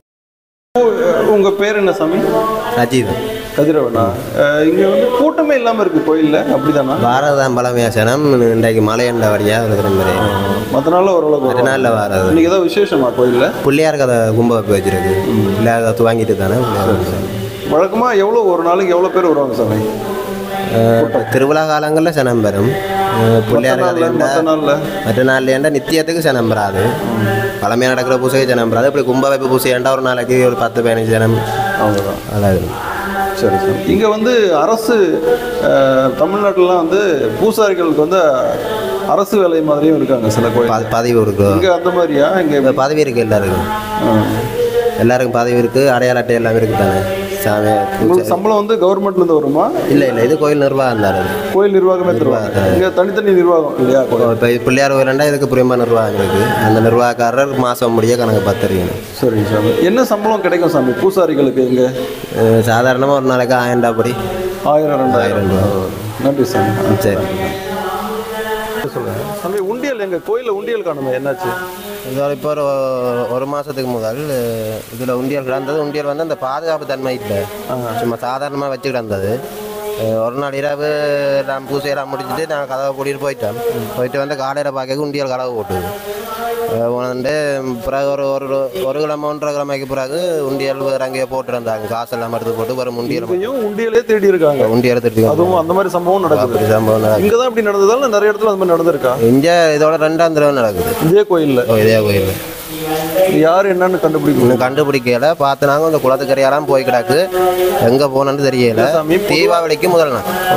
உங்க பேர் என்ன சாமி ரஜீவ் கதிரவனா அஹ், இங்க வந்து கூட்டமே இல்லாம இருக்கு கோயில்ல அப்படிதானா வாரதான் பழமையாசனம் இன்றைக்கு மலையண்ட வழியாக இருக்கிற மாதிரி மற்ற நாள்ல ஓரளவுக்கு மற்ற நாளில் வாரது இன்னைக்கு ஏதாவது விசேஷமா கோயில்ல பிள்ளையார் கதை கும்ப வைப்பு வச்சிருக்கு பிள்ளையார் கதை துவாங்கிட்டு தானே பிள்ளையார் கதை. வழக்கமா எவ்வளவு ஒரு நாளைக்கு எவ்வளவு பேர் வருவாங்க சாமி அஹ், திருவிழா காலங்களில் சனம் பெறும் அஹ், பிள்ளையார் நாள்ல, கதை மத்த நாள்ல? மற்ற நாள்ல ஏண்டா நித்தியத்துக்கு சனம் பெறாது பழமையாக நடக்கிற பூசைக்கு சனம் பெறாது இப்படி கும்ப வைப்பு பூசை ஏண்டா ஒரு நாளைக்கு ஒரு பத்து பதினஞ்சு ஜனம் அவ்வளவுதான் அதாவது சரி சரி இங்க வந்து அரசு அஹ், தமிழ்நாட்டுலலாம் வந்து பூசாரிகளுக்கு வந்து அரசு வேலை மாதிரியும் இருக்காங்க சில கோயில் ப- பதவி இருக்கு இங்க அந்த மாதிரியா இங்க இப்போ பதவி இருக்கு எல்லாருக்கும் ஆ. எல்லாருக்கும் பதவி இருக்கு அடையாள அட்டை எல்லாம் இருக்கு தானே சாமி உங்களுக்கு சம்பளம் வந்து கவர்மெண்ட்ல இருந்து வருமா இல்லை இல்லை இது கோயில் நிர்வாகம் தான் அது கோயில் நிர்வாகமே தருவாங்க இங்க தனித்தனி நிர்வாகம் இல்லையா கோயில் இப்போ பிள்ளையார் கோயிலண்டா இதுக்கு புரியமா நிர்வாகம் இருக்கு அந்த நிர்வாகக்காரர் மாதம் முடிய கணக்கு பத்திரிக்கணும் சரி சாமி என்ன சம்பளம் கிடைக்கும் சாமி பூசாரிகளுக்கு இங்க சாதாரணமாக ஒரு நாளைக்கு ஆயிரம் ரூபாய் படி ஆயிரம் ரெண்டாயிரம் ஆயிரம் ரூபா நன்றி சாமி ஆ. சரி சொல்லுங்க சாமி உண்டியல் எங்க கோயில்ல உண்டியல் காணுமே என்னாச்சு இது ஒரு இப்போ ஒரு ஒரு மாதத்துக்கு முதல் இதில் உண்டியல் கிடந்தது உண்டியல் வந்து அந்த பாதுகாப்பு தன்மை இல்லை சும்மா சாதாரணமாக வச்சு கிடந்தது அஹ் ஒரு நாள் இரவு நான் பூசையெல்லாம் முடிச்சுட்டு நான் கதவை கூட்டிகிட்டு போயிட்டேன் போயிட்டு வந்து காலையில் பார்க்க உண்டியல் கதவு போட்டுது அஹ் வந்து பிறகு ஒரு ஒரு ஒரு கிழமை ஒன்றரை கிழமைக்கு பிறகு உண்டியல் வேறு அங்கேயே போட்டுருந்தாங்க காசெல்லாம் எடுத்து போட்டு வரும் உண்டியல் இங்கேயும் உண்டியலே தேடி இருக்காங்க உண்டியல் எடுத்துட்டு அதுவும் அந்த மாதிரி சம்பவம் நடக்குது அப்படி சம்பவம் நடக்குது இங்க தான் இப்படி நடந்ததால நிறைய இடத்துல அந்த மாதிரி நடந்திருக்கா இங்கே இதோட ரெண்டாம் தடவை நடக்குது இதே கோயில்ல ஓ, இதே கோயில் இது யார் என்னன்னு கண்டுபிடிக்கணும் இன்னும் கண்டுபிடிக்கல பார்த்து நாங்கள் இந்த குளத்துக்கரையெல்லாம் போய் கிடக்கு எங்கே போனோன்னு தெரியல சாமி, பொதுவா- தீபாவளிக்கு முதல் நாள்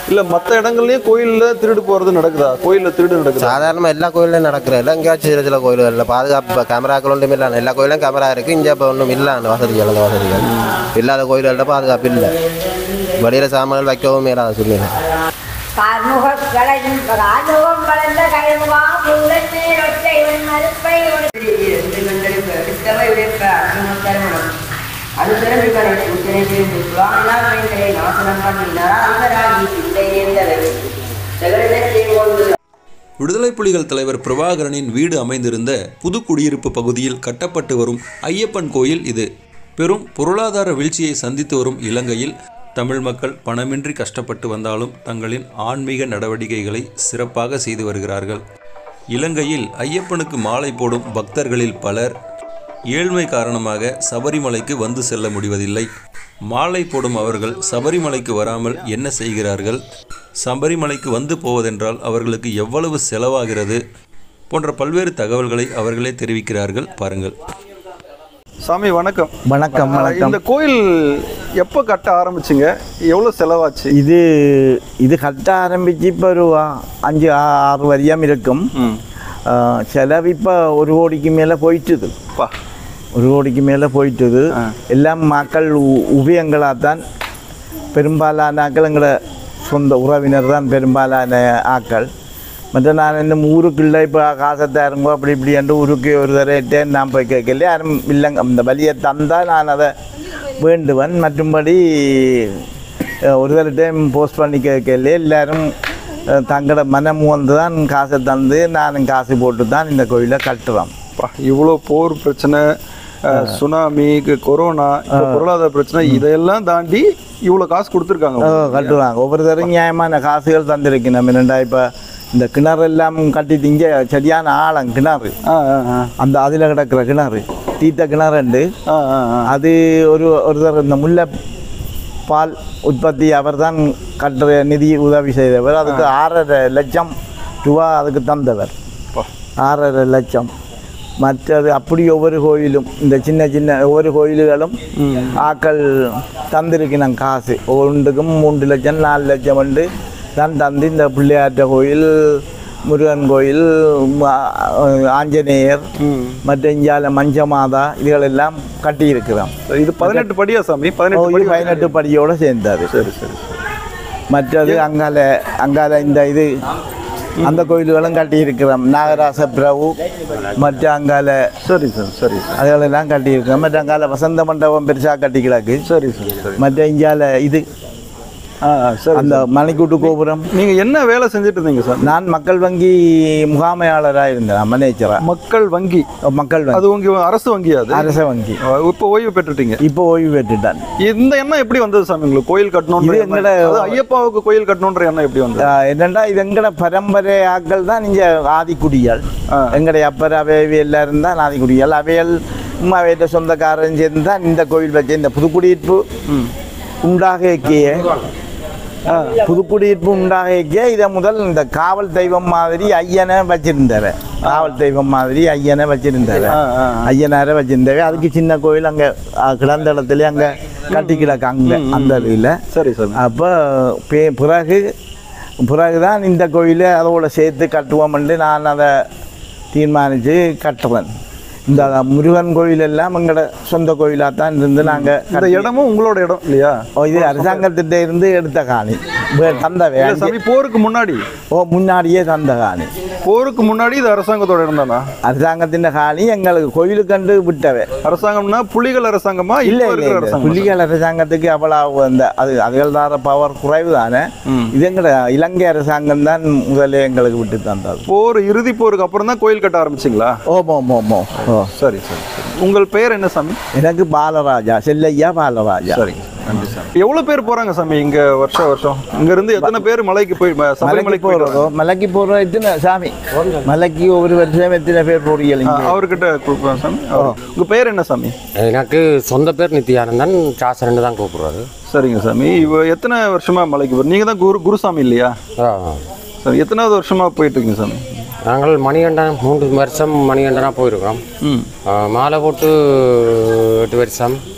இல்ல மத்த இடங்கள்லயும் கோயில்ல திருடு போறது நடக்குதா கோயில்ல திருடு நடக்குதா சாதாரணமாக எல்லா கோயிலையும் நடக்கிற இல்லை எங்கேயாச்சும் சில சில கோயில்களில் பாதுகாப்பு இப்போ கேமராக்கள் ஒன்றும் இல்லை எல்லா கோயிலும் கேமரா இருக்குது இங்கே இப்போ ஒன்றும் இல்லை அந்த வசதிகள் அந்த வசதிகள் இல்லாத கோயில்கள்ட்ட பாதுகாப்பு இல்லை வெளியில் சாமான்கள் வைக்கவும் மேலாத சூழ்நிலை ராஜோகம் வளர்ந்த கைமுகா புள்ளத்தே ஒற்றை மறுப்பை விடுதலை புலிகள் தலைவர் பிரபாகரனின் வீடு அமைந்திருந்த புது குடியிருப்பு பகுதியில் கட்டப்பட்டு வரும் ஐயப்பன் கோயில் இது பெரும் பொருளாதார வீழ்ச்சியை சந்தித்து வரும் இலங்கையில் தமிழ் மக்கள் பணமின்றி கஷ்டப்பட்டு வந்தாலும் தங்களின் ஆன்மீக நடவடிக்கைகளை சிறப்பாக செய்து வருகிறார்கள் இலங்கையில் ஐயப்பனுக்கு மாலை போடும் பக்தர்களில் பலர் ஏழ்மை காரணமாக சபரிமலைக்கு வந்து செல்ல முடிவதில்லை மாலை போடும் அவர்கள் சபரிமலைக்கு வராமல் என்ன செய்கிறார்கள் சபரிமலைக்கு வந்து போவதென்றால் அவர்களுக்கு எவ்வளவு செலவாகிறது போன்ற பல்வேறு தகவல்களை அவர்களே தெரிவிக்கிறார்கள் பாருங்கள் சாமி வணக்கம் வணக்கம் வணக்கம் இந்த கோயில் எப்போ கட்ட ஆரம்பிச்சிங்க எவ்வளவு செலவாச்சு இது இது கட்ட ஆரம்பிச்சு இப்போ ஒரு ஆ- அஞ்சு ஆ- ஆறு வரியம் இருக்கும் ஆ, செலவு இப்போ ஒரு கோடிக்கு மேலே போயிட்டுது பா ஒரு கோடிக்கு மேலே போயிட்டுது எல்லாம் மக்கள் உ- உபயங்களாக தான் பெரும்பாலான ஆக்கள் எங்களை சொந்த உறவினர் தான் பெரும்பாலான ஆக்கள் மற்ற நான் இன்னும் ஊருக்குள்ள இப்போ காசை தருங்கோ அப்படி இப்படி என்று ஊருக்கு ஒரு தரட்டேன் நான் போய் கேட்கல யாரும் இல்லைங்க அந்த வழியை தந்தால் நான் அதை வேண்டுவன் மற்றும்படி அஹ், ஒரு தர டைம் போஸ்ட் பண்ணி கேட்கல எல்லாரும் அஹ், தங்களோட மனம் வந்து தான் காசை தந்து நானும் காசு போட்டு தான் இந்த கோயிலை கட்டுறோம் பா இவ்வளோ போர் பிரச்சனை அஹ், சுனாமி கு- கொரோனா இப்ப பொருளாதார பிரச்சனை இதையெல்லாம் தாண்டி இவ்வளோ காசு கொடுத்துருக்காங்க ஓ, கட்டுவாங்க ஒவ்வொரு தரம் நியாயமான காசுகள் தந்திருக்கு நம்ம என்னடா இப்போ இந்த கிணறு எல்லாம் கட்டி திங்க சரியான ஆழம் கிணறு ஆ ஆ ஆ அந்த அதில் கிடக்கிற கிணறு தீத்த கிணறுண்டு ஆ ஆ ஆ அது ஒரு ஒரு தரம் இந்த முல்லை பால் உற்பத்தி அவர் தான் கட்டுற நிதி உதவி செய்தவர் அதுக்கு ஆறரை லட்சம் ரூபா அதுக்கு தந்தவர் ஆறரை லட்சம் மற்றது அப்படி ஒவ்வொரு கோயிலும் இந்த சின்ன சின்ன ஒவ்வொரு கோயில்களும் ஆக்கள் தந்திருக்கணும் காசு ஒன்றுக்கும் மூன்று லட்சம் நாலு லட்சம் வந்து தான் தந்து இந்த பிள்ளையாற்ற கோயில் முருகன் கோயில் ம- ஆஞ்சநேயர் மற்ற இந்தியாவில் மஞ்சமாதா இதுகளெல்லாம் கட்டியிருக்கிறோம் இது பதினெட்டு படியா சாமி ஓ, பதினெட்டு இது படி பதினெட்டு படியோடு சேர்ந்தாரு சரி சரி சரி மற்றது அங்கால அங்கால இந்த இது அந்த கோயில்களும் கட்டியிருக்கிறோம் நாகராச பிரபு மற்ற அங்கால சரி சார் சரி சார் அதுகளெல்லாம் கட்டியிருக்கிறோம் மற்ற அங்கால வசந்த மண்டபம் பெருசாக கட்டி கிடக்கு சரி சரி சரி மற்ற இந்தியாவில் இது ஆ ஆ, சரி அந்த மணிக்கூட்டு கோபுரம் நீங்க என்ன வேலை செஞ்சுட்டு இருந்தீங்க சார் நான் மக்கள் வங்கி முகாமையாளராக இருந்தேன் மேனேஜரா மக்கள் வங்கி மக்கள் வங்கி அது உங்க அரசு வங்கியா அது அரச வங்கி இப்போ ஓய்வு பெற்றுட்டீங்க இப்போ ஓய்வு பெற்றுட்டான் இந்த எண்ணம் எப்படி வந்தது சாமி உங்களுக்கு கோயில் கட்டணும்ன்ற இது எண்ணம்? எங்கட- அது ஐயப்பாவுக்கு கோயில் கட்டணும்ன்ற எண்ணம் எப்படி வந்தது ஆஹ் என்னண்டா இது எங்கட பரம்பரை ஆக்கள் தான் இங்கே ஆதிக்குடியால் ஆ. எங்களுடைய அப்பர் அவையவி எல்லாரும் தான் ஆதிக்குடியால் அவையல் அவையிட்ட சொந்தக்காரன் சேர்ந்து தான் இந்த கோயில் வச்சு இந்த புதுக்குடியிருப்பு உண்டாக இயக்கிய புதுக்குடியிருப்பு உண்டாக இயக்கிய இதை முதல் இந்த காவல் தெய்வம் மாதிரி ஐயனை வச்சிருந்தாரு காவல் தெய்வம் மாதிரி ஐயனை வச்சிருந்தாரு ஆ, ஆ, ஐயனாரை வச்சிருந்தாரு அதுக்கு சின்ன கோயில் அங்கே கிடந்த இடத்துல அங்கே கட்டி கிடக்கு அங்கே அந்த இதில் சரி சாமி அப்போ பே பிறகு பிறகுதான் இந்த கோயிலை அதோட சேர்த்து கட்டுவோம்னு நான் அதை தீர்மானித்து கட்டுறேன் இந்த முருகன் கோயில் எல்லாம் எங்களோட சொந்த கோயிலாக தான் இருந்து இந்த நாங்கள் இடமும் உங்களோட இடம் இல்லையா இது அரசாங்கத்திட்ட இருந்து எடுத்த காணி வே- தந்த இல்ல வேண்டி சாமி போருக்கு முன்னாடி ஓ முன்னாடியே தந்த காணி போருக்கு முன்னாடி இது அரசாங்கத்தோட இடம் தானா அரசாங்கத்தின் காணி எங்களுக்கு கோயிலுக்கண்டு விட்டவை அரசாங்கம்னா புலிகள் அரசாங்கமா இல்ல இப்ப இல்ல இருக்கிற இல்ல அரசாங்கம் புலிகள் அரசாங்கத்துக்கு அவ்வளவு அந்த அது அதுகள் தார பவர் குறைவு தானே இது எங்கட இலங்கை அரசாங்கம் தான் முதல்ல எங்களுக்கு விட்டு தந்தது போர் இறுதி போருக்கு அப்புறம் தான் கோயில் கட்ட ஆரம்பிச்சிங்களா ஓமோ ஓமோ ஓமோ ஓ சரி சரி சரி உங்கள் பெயர் என்ன சாமி எனக்கு பாலராஜா செல்லையா பாலராஜா சரிங்க நன்றி சாமி எவ்வளவு பேர் போறாங்க சாமி இங்க வருஷம் வருஷம் இங்க இருந்து எத்தனை பேர் மலைக்கு போய் ம- மலைக்கு சபரிமலைக்கு போயிட்டு போறதோ மலைக்கு போறோம் எத்தனை சாமி மலைக்கு ஒவ்வொரு வருஷம் எத்தனை பேர் போறீங்க ஆ, அவர்கிட்ட கொடுப்பேன் சாமி அவர். உங்க பேர் என்ன சாமி எனக்கு சொந்த பேர் நித்யானந்தன் சாசரன் தான் கூப்பிடுறாரு சரிங்க சாமி இவ எத்தனை வருஷமா மலைக்கு போற நீங்க தான் குரு குருசாமி இல்லையா ஆ, சரி எத்தனாவது வருஷமா போயிட்டு இருக்கீங்க சாமி நாங்கள் மணிகண்டன் மூன்று வருஷம் மணிகண்டனாக போயிருக்கிறோம் ம் ஆ, மாலை போட்டு எட்டு வருஷம்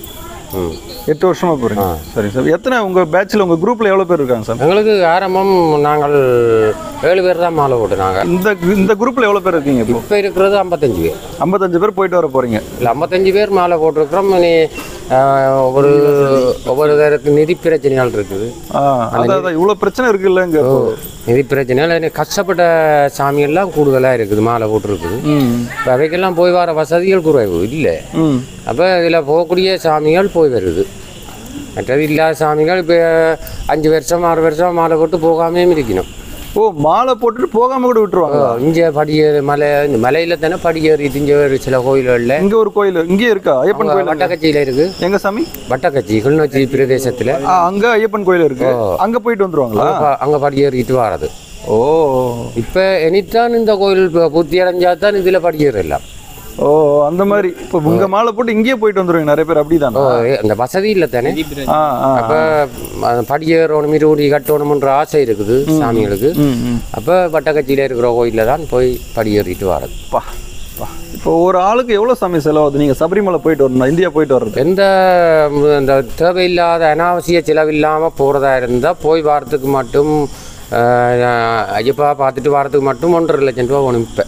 ம் எட்டு வருஷமா போறீங்க சரி சார் எத்தனை உங்க பேட்ச்ல உங்க குரூப்ல எவ்வளவு பேர் இருக்காங்க சார் எங்களுக்கு ஆரம்பம் நாங்கள் ஏழு பேர் தான் மாலை போட்டுனாங்க இந்த இந்த குரூப்ல எவ்வளவு பேர் இருக்கீங்க இப்போ இப்போ இருக்கிறது ஐம்பத்தஞ்சு பேர் ஐம்பத்தஞ்சு பேர் போயிட்டு வர போறீங்க இல்லை ஐம்பத்தஞ்சு பேர் மாலை போட்டிருக்கிறோம் இனி ஆஹ், ஒவ்வொரு ஒவ்வொருத்தருக்கு நிதி பிரச்சனைகள் இருக்குது ஆ, அதான் அதான் இவ்வளவு பிரச்சனை இருக்குல்ல இங்க இப்போ. நிதி பிரச்சனைகள் இனி கஷ்டப்பட்ட சாமியெல்லாம் கூடுதலாக இருக்குது மாலை போட்டிருக்குது இப்போ அவைக்கெல்லாம் போய் வர வசதிகள் குறைவு இல்லை ம் அப்போ இதில் போகக்கூடிய சாமிகள் போய் வருது மற்றது இல்லாத சாமிகள் இப்போ அஞ்சு வருஷம் ஆறு வருஷம் மாலை போட்டு போகாமையும் இருக்கணும் ஓ மாலை போட்டுட்டு போகாம கூட விட்டுருவாங்க இங்கே படியேறு மலை இந்த மலையில் தானே படியேறி திஞ்ச ஒரு சில கோயில்களில் இங்க ஒரு கோயில் இங்கே இருக்கா ஐயப்பன் கோயில் எங்க? வட்டக்கச்சியில் இருக்கு எங்க சாமி வட்டக்கச்சி கிளிநொச்சி பிரதேசத்தில் ஆ, அங்க ஐயப்பன் கோயில் இருக்கு அங்க போயிட்டு வந்துருவாங்களா அங்கே படியேறிட்டு வர்றது ஓ இப்போ எனித்தான் இந்த கோயில் இப்போ பூர்த்தி அடைஞ்சா தான் இதில் படியேறலாம் ஓ அந்த மாதிரி இப்போ உங்க மாலை போட்டு இங்கேயே போயிட்டு வந்துருவாங்க நிறைய பேர் அப்படிதானா ஓ, அந்த வசதி இல்லை தானே ஆ ஆ அப்போ படியேறணும் இருபடி கட்டணும்ன்ற ஆசை இருக்குது சாமிகளுக்கு ம் ம் அப்போ வட்டக்கச்சியில் இருக்கிற கோயிலில் தான் போய் படியேறிட்டு வர்றது பா பா. இப்போ ஒரு ஆளுக்கு எவ்வளவு சாமி செலவாகுது நீங்க சபரிமலை போயிட்டு வரணும் இந்தியா போயிட்டு வர்றது எந்த ம், இந்த தேவையில்லாத அனாவசிய செலவில்லாமல் போகிறதா இருந்தால் போய் வாரத்துக்கு மட்டும் அஹ், ஐயப்பா பார்த்துட்டு வாரத்துக்கு மட்டும் ஒன்றரை லட்சம் ரூபா வேணும் இப்போ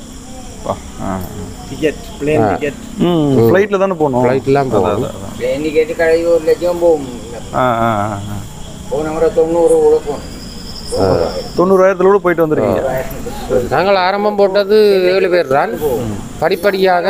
டிக்கெட் பிளேன் டிக்கெட் ம் ஃப்ளைட்டில் தானே போகணும் ஃப்ளைட்லாம் போகும் டிக்கெட்டு கழுவி ஒரு லட்சம் போகும் ஆ ஆ ஆ, ஆ. போன முறை தொண்ணூறு உழைப்போம் தொண்ணூறாயிரத்துல கூட போயிட்டு வந்துருக்கீங்க நாங்கள் ஆரம்பம் போட்டது ஏழு பேர் தான் படிப்படியாக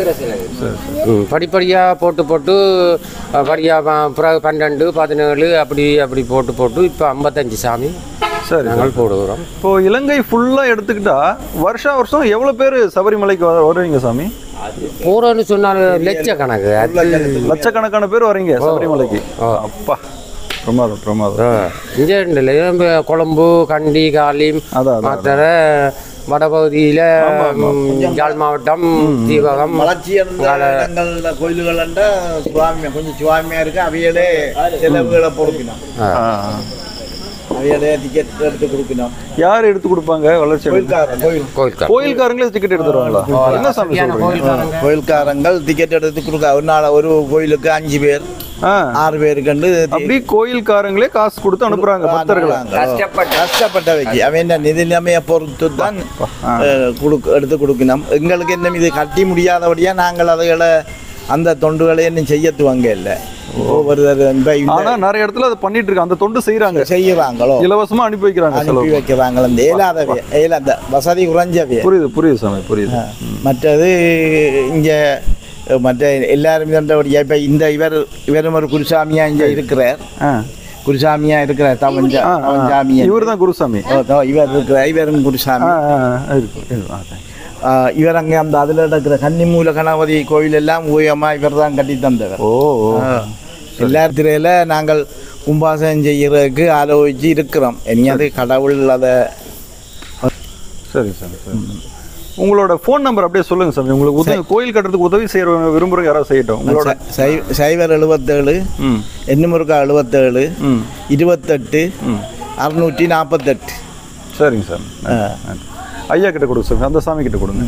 ம், படிப்படியாக போட்டு போட்டு அஹ், படியா ப- பிறகு பன்னெண்டு பதினேழு அப்படி அப்படி போட்டு போட்டு இப்போ ஐம்பத்தஞ்சு சாமி சரி நாங்கள் போடுகிறோம் இப்போ இலங்கை ஃபுல்லா எடுத்துக்கிட்டா வருஷா வருஷம் எவ்வளவு பேர் சபரிமலைக்கு வ- வருவீங்க சாமி போகிறோன்னு சொன்னால் லட்சக்கணக்கு அது லட்சக்கணக்கான பேர் வரீங்க சபரிமலைக்கு அப்பா பிரமாதம் பிரமாதம் இங்கே கொழம்பு கண்டி காலிம் அதான், அதான். மாத்தரை வடபகுதியில் யாழ் மாவட்டம் தீபகம் வளர்ச்சியான இடங்கள்ல கோயில்கள்ண்டா சுவாமியா கொஞ்சம் சுவாமியா இருக்கு அவையிலே செலவுகளை பொறுப்பினோம் ஆ. அவையிலே டிக்கெட் எடுத்து கொடுக்கணும் யார் எடுத்து கொடுப்பாங்க வளர்ச்சி கோயில்காரன் கோயில் கோயில்கார் கோயில்காரங்களே டிக்கெட் எடுத்துருவாங்களா என்ன சாமி சொல்றீங்க கோயில்காரங்கள் டிக்கெட் எடுத்து கொடுக்க ஒரு நாள் ஒரு கோயிலுக்கு அஞ்சு பேர் ஆ. ஆறு பேருக்கண்டு அப்படி கோயில்காரங்களே காசு கொடுத்து அனுப்புறாங்க பக்தர்களை கஷ்டப்பட்ட கஷ்டப்பட்டவைக்கு அவன் நிதி நிலைமையை பொறுத்து தான் அஹ், கொடுக்க எடுத்து கொடுக்கணும் எங்களுக்கு என்ன இது கட்டி முடியாதபடியா நாங்கள் அதுகளை அந்த தொண்டுகளை இன்னும் செய்ய துவங்க இல்லை ஒவ்வொருத்தர் இப்ப இந்த ஆனா நிறைய இடத்துல அதை பண்ணிட்டு இருக்காங்க அந்த தொண்டு செய்யறாங்க செய்யறாங்களோ இலவசமா அனுப்பி வைக்கிறாங்க அனுப்பி செலவு வைக்கிறாங்களோ அந்த இயலாதவை இயலாத வசதி குறைஞ்சவை புரியுது புரியுது சாமி புரியுது மற்றது இங்கே மற்ற எல்லாரும் இருந்தபடியா இப்போ இந்த இவர் இவரும் ஒரு குருசாமியா இங்கே இருக்கிறார் ஆ. குருசாமியா இருக்கிறார் தமிழ் ஆ, ஆ. சாமியா இவர் தான் குருசாமி இவர் இருக்கிறார் இவரும் குருசாமி ஆ, ஆ, ஆ, இருக்கு, இருக்கு. ஆ, thank you. ஆ, இவர் அங்கே அந்த அதில் இருக்கிற கன்னிமூல கணபதி கோயில் எல்லாம் ஊயமா இவர் தான் கட்டி தந்தவர் ஓ ஓ. எல்லாத்திரையில் நாங்கள் கும்பாசனம் செய்யறதுக்கு ஆலோசிச்சு இருக்கிறோம் இனி அது கடவுள் அதை சரி சரி சரி உங்களோட ஃபோன் நம்பர் அப்படியே சொல்லுங்க சாமி உங்களுக்கு உதவி கோயில் கட்டுறதுக்கு உதவி செய்ய விரும்புறவங்க யாராவது செய்யட்டும் உங்களோட சை- சை- சைபர் எழுபத்தேழு ம் எண்ணூறுக்கா எழுபத்தேழு ம் இருபத்தெட்டு அறுநூற்றி நாற்பத்தெட்டு சரிங்க சார் நன்றி. ஐயா கிட்ட கொடுங்க சாமி அந்த சாமி கிட்ட கொடுங்க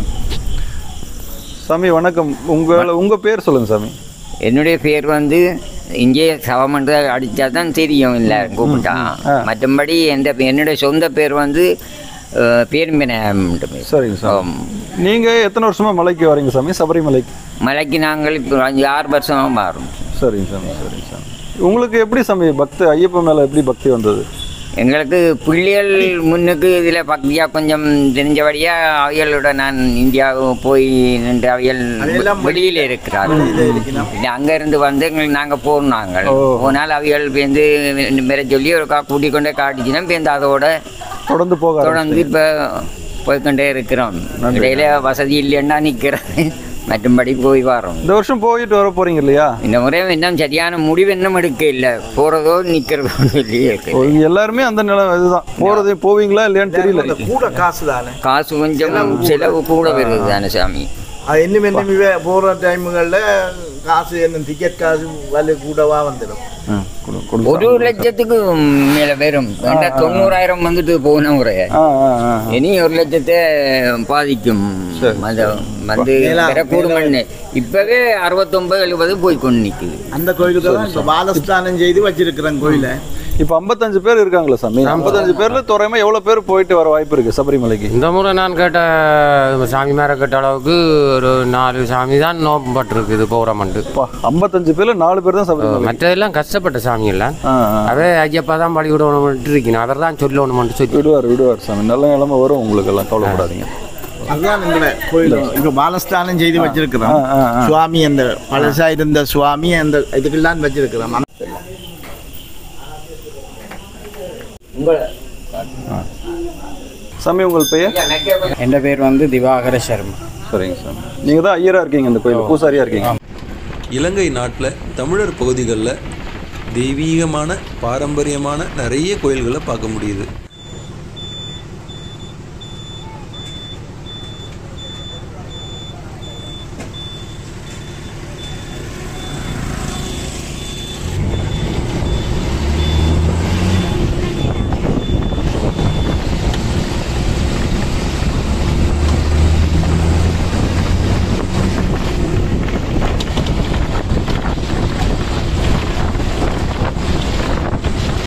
சாமி வணக்கம் உங்களை உங்க பேர் சொல்லுங்க சாமி என்னுடைய பேர் வந்து இங்கே சவமன்று அடித்தா தான் தெரியும் இல்லை கூப்பிட்டா மற்றபடி எந்த என்னுடைய சொந்த பேர் வந்து அஹ், பேரும்பினம் சரிங்க சார் நீங்க எத்தனை வருஷமா மலைக்கு வரீங்க சாமி சபரிமலைக்கு மலைக்கு நாங்கள் இப்போ அஞ்சு ஆறு வருஷமாக மாறும் சரிங்க சாமி சரிங்க சாமி உங்களுக்கு எப்படி சாமி பக்தி ஐயப்பன் மேல எப்படி பக்தி வந்தது எங்களுக்கு பிள்ளைகள் முன்னுக்கு இதில் பக்தியாக கொஞ்சம் தெரிஞ்சபடியாக அவியலோட நான் இந்தியாவுக்கு போய் நின்று அவியல் வெளியில் இருக்கிறார்கள் இது அங்கேருந்து வந்து எங்களுக்கு நாங்கள் போனோம் நாங்கள் போனால் அவியல் பேருந்து மேலே சொல்லி ஒரு கா கூட்டிக் கொண்டே காட்டிச்சுன்னா பேருந்து அதோட தொடர்ந்து போக தொடர்ந்து இப்போ போய்க்கொண்டே இருக்கிறோம் இடையில வசதி இல்லைன்னா நிற்கிறது மற்றும்படி போய் வரோம் இந்த வருஷம் போயிட்டு வர போறீங்க இல்லையா இந்த முறை இன்னும் சரியான முடிவு இன்னும் எடுக்க இல்லை போகிறதோ நிற்கிறதோ சொல்லி இருக்கு ஓ, இங்க எல்லாருமே அந்த நிலை இதுதான் போறது போவீங்களா இல்லையான்னு தெரியல கூட காசு தானே காசு கொஞ்சம் செலவு கூட வருது தானே சாமி அது இன்னும் இன்னும் இவ போகிற டைமுகளில் காசு என்ன டிக்கெட் காசு வலு கூடவா வந்துடும் ஆ, கொடு- கொடுங்க. ஒரு லட்சத்துக்கு மேல வெறும் ரெண்டா தொண்ணூறாயிரம் வந்துட்டு போன முறை ஆ, ஆ, ஆ. இனி ஒரு லட்சத்தை பாதிக்கும் அது வந்து மேலா- பெறக்கூடும் இப்பவே அறுபத்தொன்பது எழுபது போய் கொண்டு நிக்குது அந்த கோயிலுக்கு தான் இப்போ பாலஸ்தானம் செய்து வச்சிருக்கிறேன் கோயிலை இப்போ ஐம்பத்தஞ்சு பேர் இருக்காங்களா சாமி ஐம்பத்தஞ்சு பேர்ல தோராயமா எவ்வளவு பேர் போயிட்டு வர வாய்ப்பு இருக்கு சபரிமலைக்கு இந்த முறை நான் கேட்ட சாமி மேலே கேட்ட அளவுக்கு ஒரு நாலு சாமி தான் நோம்பட்டிருக்குது பௌரமண்டு ஐம்பத்தஞ்சு பேர்ல நாலு பேர் தான் சபரிமலை மற்றதெல்லாம் கஷ்டப்பட்ட சாமி எல்லாம் ஆ, ஆ. அதே ஐயப்பா தான் பழி விடணும்ட்டு இருக்கணும் அவர் தான் சொல்லணும்னு சொல்லி விடுவார் விடுவார் சாமி நல்ல நிலைமை வரும் உங்களுக்கு எல்லாம் கவலைப்படாதீங்க அதுதான் எங்களை கோயில் இப்போ பாலஸ்தானம் செய்து வச்சிருக்கிறோம் ஆ, ஆ, ஆ. சுவாமி அந்த பழசா இருந்த சுவாமி அந்த இதுக்கெல்லாம் வச்சிருக்கிறோம் சாமி உங்கள் பெயர் என் பேர் வந்து திவாகர சர்மா சரிங்க சாமி நீங்க தான் ஐயரா இருக்கீங்க இந்த கோயில் பூசாரியா இருக்கீங்க இலங்கை நாட்டில் தமிழர் பகுதிகளில் தெய்வீகமான பாரம்பரியமான நிறைய கோயில்களை பார்க்க முடியுது